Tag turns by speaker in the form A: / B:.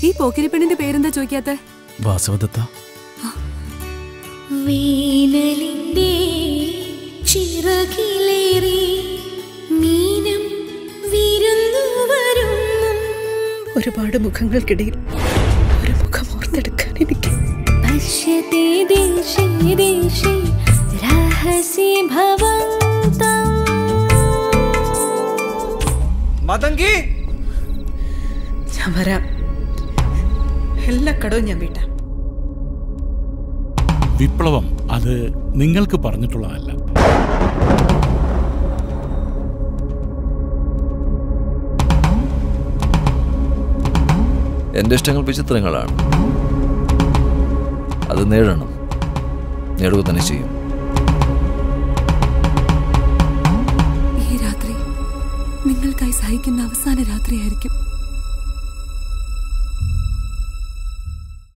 A: ഈ പോക്കിരി പെണ്ണിന്റെ പേരെന്താ ചോദിക്കാത്ത
B: വാസവദത്ത
C: വേനലിന്റെ ചിറകിലേറി മീനം വിരുന്നു വരും
D: ഒരുപാട് മുഖങ്ങൾക്കിടയിൽ ഒരു മുഖം ഓർത്തെടുക്കാൻ എനിക്ക്
C: പശ്യത്തെ ദേശേ ദേശേ രഹസി ഭവന്തം
E: മതങ്കി
D: ഞാൻ വരാം എല്ലാ കടവും ഞാൻ വീട്ടാം
B: വിപ്ലവം അത് നിങ്ങൾക്ക് പറഞ്ഞിട്ടുള്ളതല്ല
F: എൻ്റെ ഇഷ്ടങ്ങൾ വിചിത്രങ്ങളാണ് അത് നേടണം നേടുക തന്നെ ചെയ്യും
A: ഈ രാത്രി നിങ്ങൾക്കായി സഹിക്കുന്ന അവസാന രാത്രിയായിരിക്കും